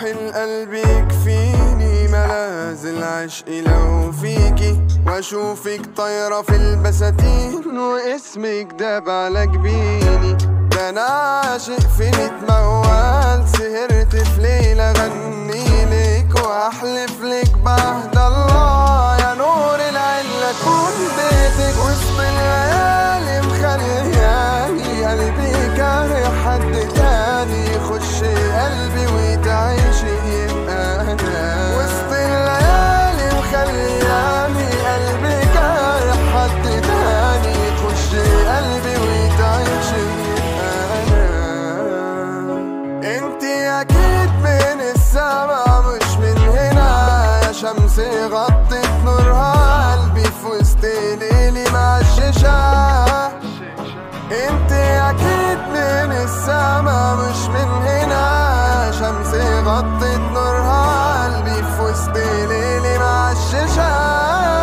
روح القلب يكفيني ملاذ العشق لو فيكي واشوفك طايرة في البساتين واسمك داب على جبيني ده انا عاشق في ميت موال سهرت في ليلة غني لك واحلف لك بعهد الله يا نور العين لكون بيتك وسط الليالي مخلياني قلبي كاره حد تاني يخش قلبي وتعيش يبقى انا وسط الليالي مخلياني قلبي كاره حد تاني يخش قلبي وتعيش يبقى انا انتي اكيد من السما مش من هنا يا شمس غطت نورها قلبي في وسط ليلي مع الشاشة انت اكيد من السما مش من هنا يا شمس غطت نورها قلبي في وسط ليلي مع الشاشة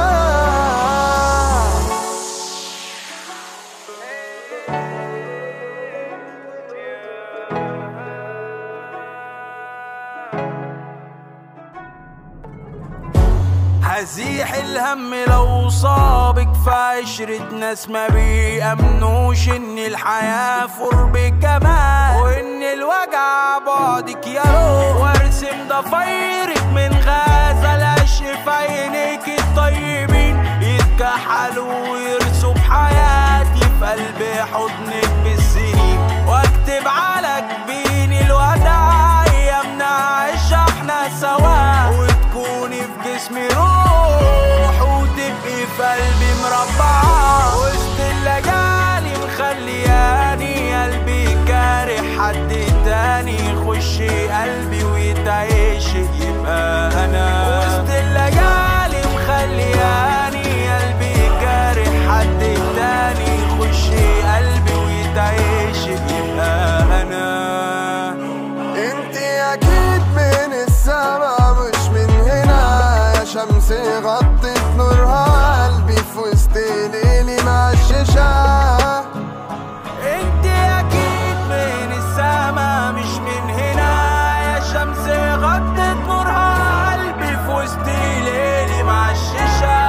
هزيح الهم لو صابك في عشرة ناس ما بيأمنوش ان الحياة قرب كمان وان الوجع بعدك يا روح وارسم ضفايرك من غازة العشق في عينيك الطيبين يتكحلوا ويرسوا بحياتي في قلب حضنك بالسنين واكتب على جبين الوداع ايامنا عايشة احنا سوا وتكوني في جسمي روح وتبقي في قلبي مربعة وسط الليالي مخلياني قلبي كاره حد تاني يخش قلبي ويتعيش يبقى انا وسط الليالي مخلياني قلبي كاره حد تاني يخش قلبي ويتعيش يبقى انا انت اكيد من السما مش من هنا يا شمس غطت نورها قلبي في وسط ليلي مع الشاشة انت اكيد من السما مش من هنا يا شمس غطت نورها قلبي في وسط ليلي مع الشيشة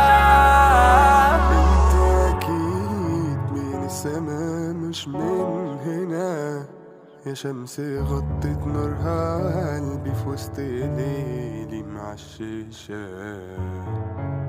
انت اكيد من السما مش من هنا يا شمس غطت نورها قلبي في وسط ليلي مع الشاشة